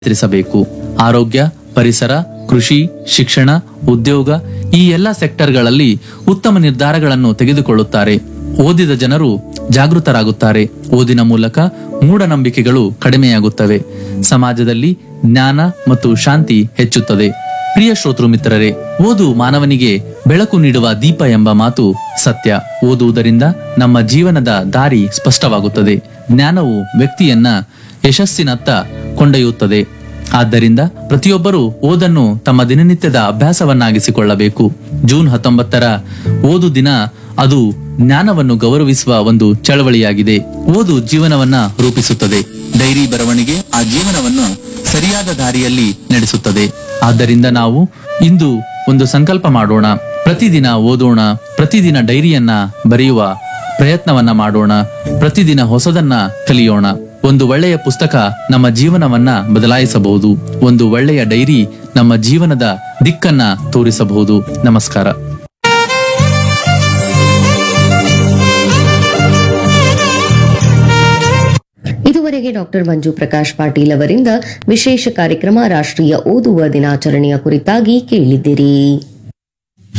ನಿಯಂತ್ರಿಸಬೇಕು ಆರೋಗ್ಯ ಪರಿಸರ ಕೃಷಿ ಶಿಕ್ಷಣ ಉದ್ಯೋಗ ಈ ಎಲ್ಲ ಸೆಕ್ಟರ್ಗಳಲ್ಲಿ ಉತ್ತಮ ನಿರ್ಧಾರಗಳನ್ನು ತೆಗೆದುಕೊಳ್ಳುತ್ತಾರೆ ಓದಿದ ಜನರು ಜಾಗೃತರಾಗುತ್ತಾರೆ ಓದಿನ ಮೂಲಕ ಮೂಢನಂಬಿಕೆಗಳು ಕಡಿಮೆಯಾಗುತ್ತವೆ ಸಮಾಜದಲ್ಲಿ ಜ್ಞಾನ ಮತ್ತು ಶಾಂತಿ ಹೆಚ್ಚುತ್ತದೆ ಪ್ರಿಯ ಶ್ರೋತೃ ಮಿತ್ರರೇ ಓದು ಮಾನವನಿಗೆ ಬೆಳಕು ನೀಡುವ ದೀಪ ಎಂಬ ಮಾತು ಸತ್ಯ ಓದುವುದರಿಂದ ನಮ್ಮ ಜೀವನದ ದಾರಿ ಸ್ಪಷ್ಟವಾಗುತ್ತದೆ ಜ್ಞಾನವು ವ್ಯಕ್ತಿಯನ್ನ ಯಶಸ್ಸಿನತ್ತ ಕೊಂಡೊಯ್ಯುತ್ತದೆ ಆದ್ದರಿಂದ ಪ್ರತಿಯೊಬ್ಬರೂ ಓದನ್ನು ತಮ್ಮ ದಿನನಿತ್ಯದ ಅಭ್ಯಾಸವನ್ನಾಗಿಸಿಕೊಳ್ಳಬೇಕು ಜೂನ್ ಹತ್ತೊಂಬತ್ತರ ಓದು ದಿನ ಅದು ಜ್ಞಾನವನ್ನು ಗೌರವಿಸುವ ಒಂದು ಚಳವಳಿಯಾಗಿದೆ ಓದು ಜೀವನವನ್ನ ರೂಪಿಸುತ್ತದೆ ಡೈರಿ ಬರವಣಿಗೆ ಆ ಜೀವನವನ್ನು ಸರಿಯಾದ ದಾರಿಯಲ್ಲಿ ನಡೆಸುತ್ತದೆ ಆದ್ದರಿಂದ ನಾವು ಇಂದು ಒಂದು ಸಂಕಲ್ಪ ಮಾಡೋಣ ಪ್ರತಿದಿನ ಓದೋಣ ಪ್ರತಿದಿನ ಡೈರಿಯನ್ನ ಬರೆಯುವ ಪ್ರಯತ್ನವನ್ನ ಮಾಡೋಣ ಪ್ರತಿದಿನ ಹೊಸದನ್ನ ಕಲಿಯೋಣ ಒಂದು ಒಳ್ಳೆಯ ಪುಸ್ತಕ ನಮ್ಮ ಜೀವನವನ್ನ ಬದಲಾಯಿಸಬಹುದು ಒಂದು ಒಳ್ಳೆಯ ಡೈರಿ ನಮ್ಮ ಜೀವನದ ದಿಕ್ಕನ್ನ ತೋರಿಸಬಹುದು ನಮಸ್ಕಾರ ಇದುವರೆಗೆ ಡಾಕ್ಟರ್ ಮಂಜು ಪ್ರಕಾಶ್ ಪಾಟೀಲ್ ಅವರಿಂದ ವಿಶೇಷ ಕಾರ್ಯಕ್ರಮ ರಾಷ್ಟ್ರೀಯ ಓದುವ ದಿನಾಚರಣೆಯ ಕುರಿತಾಗಿ ಕೇಳಿದಿರಿ